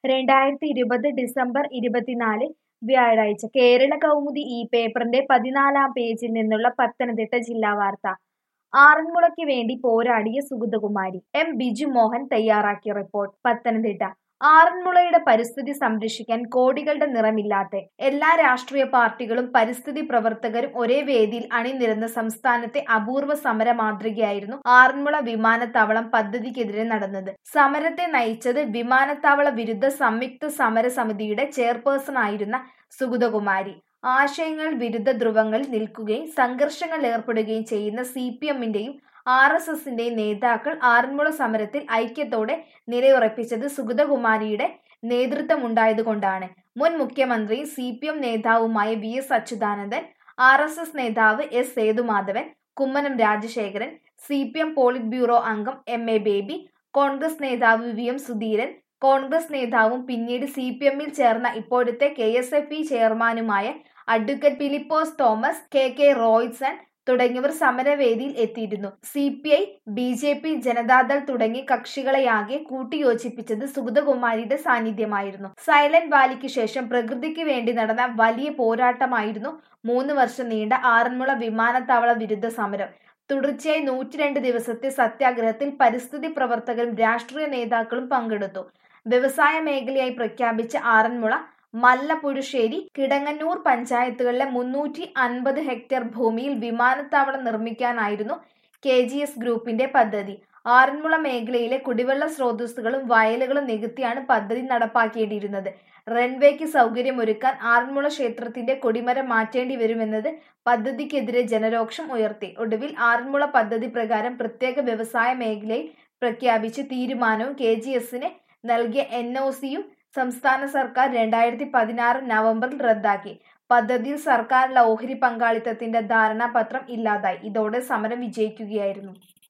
രണ്ടായിരത്തി ഇരുപത് ഡിസംബർ ഇരുപത്തിനാല് വ്യാഴാഴ്ച കേരള കൗമുദി ഈ പേപ്പറിന്റെ പതിനാലാം പേജിൽ നിന്നുള്ള പത്തനംതിട്ട ജില്ലാ വാർത്ത ആറന്മുളയ്ക്ക് വേണ്ടി പോരാടിയ സുഗതകുമാരി എം ബിജു മോഹൻ തയ്യാറാക്കിയ റിപ്പോർട്ട് പത്തനംതിട്ട ആറന്മുളയുടെ പരിസ്ഥിതി സംരക്ഷിക്കാൻ കോടികളുടെ നിറമില്ലാത്ത എല്ലാ രാഷ്ട്രീയ പാർട്ടികളും പരിസ്ഥിതി പ്രവർത്തകരും ഒരേ വേദിയിൽ അണിനിരന്ന സംസ്ഥാനത്തെ അപൂർവ സമര മാതൃകയായിരുന്നു ആറന്മുള വിമാനത്താവളം പദ്ധതിക്കെതിരെ നടന്നത് സമരത്തെ നയിച്ചത് വിമാനത്താവള വിരുദ്ധ സംയുക്ത സമര സമിതിയുടെ ചെയർപേഴ്സൺ ആയിരുന്ന സുഗതകുമാരി ആശയങ്ങൾ വിരുദ്ധ ധ്രുവങ്ങളിൽ നിൽക്കുകയും സംഘർഷങ്ങൾ ഏർപ്പെടുകയും ചെയ്യുന്ന സി പി എമ്മിന്റെയും ആർ എസ് എസിന്റെയും നേതാക്കൾ ആറന്മുള സമരത്തിൽ ഐക്യത്തോടെ നിലയുറപ്പിച്ചത് സുഗതകുമാരിയുടെ നേതൃത്വമുണ്ടായതുകൊണ്ടാണ് മുൻ മുഖ്യമന്ത്രിയും സി പി എം നേതാവുമായ V S Achuthanandan R S S നേതാവ് S Sethumadhavan Kummanam Rajasekharan C P M polit bureau അംഗം എം എ ബേബി കോൺഗ്രസ് നേതാവ് വി എം സുധീരൻ കോൺഗ്രസ് നേതാവും പിന്നീട് സി പി എമ്മിൽ ചേർന്ന ഇപ്പോഴത്തെ കെ എസ് എഫ് ഇ ചെയർമാനുമായ advocate Philipose Thomas K K Roysan തുടങ്ങിയവർ സമരവേദിയിൽ എത്തിയിരുന്നു C P I B J P Janata Dal തുടങ്ങിയ കക്ഷികളെയാകെ കൂട്ടിയോജിപ്പിച്ചത് സുഗതകുമാരിയുടെ സാന്നിധ്യമായിരുന്നു സൈലന്റ് വാലിക്ക് ശേഷം പ്രകൃതിക്ക് വേണ്ടി നടന്ന വലിയ പോരാട്ടമായിരുന്നു മൂന്ന് വർഷം നീണ്ട ആറന്മുള വിമാനത്താവള വിരുദ്ധ സമരം തുടർച്ചയായി നൂറ്റിരണ്ട് ദിവസത്തെ സത്യാഗ്രഹത്തിൽ പരിസ്ഥിതി പ്രവർത്തകരും രാഷ്ട്രീയ നേതാക്കളും പങ്കെടുത്തു വ്യവസായ മേഖലയായി പ്രഖ്യാപിച്ച ആറന്മുള മല്ലപുരുശ്ശേരി കിടങ്ങന്നൂർ പഞ്ചായത്തുകളിലെ മുന്നൂറ്റി അൻപത് ഹെക്ടർ ഭൂമിയിൽ വിമാനത്താവളം നിർമ്മിക്കാനായിരുന്നു കെ ജി എസ് ഗ്രൂപ്പിന്റെ പദ്ധതി ആറന്മുള മേഖലയിലെ കുടിവെള്ള സ്രോതസ്സുകളും വയലുകളും നികത്തിയാണ് പദ്ധതി നടപ്പാക്കേണ്ടിയിരുന്നത് റൺവേക്ക് സൗകര്യമൊരുക്കാൻ ആറന്മുള ക്ഷേത്രത്തിന്റെ കൊടിമരം മാറ്റേണ്ടി വരുമെന്നത് പദ്ധതിക്കെതിരെ ജനരോക്ഷം ഉയർത്തി ഒടുവിൽ ആറന്മുള പദ്ധതി പ്രകാരം പ്രത്യേക വ്യവസായ മേഖലയിൽ പ്രഖ്യാപിച്ച് തീരുമാനവും കെ ജി എസിന് നൽകിയ എൻ ഒ സിയും സംസ്ഥാന സർക്കാർ രണ്ടായിരത്തി പതിനാറ് നവംബറിൽ റദ്ദാക്കി പദ്ധതിയിൽ സർക്കാരിലെ ഓഹരി പങ്കാളിത്തത്തിന്റെ ധാരണാപത്രം ഇല്ലാതായി ഇതോടെ സമരം വിജയിക്കുകയായിരുന്നു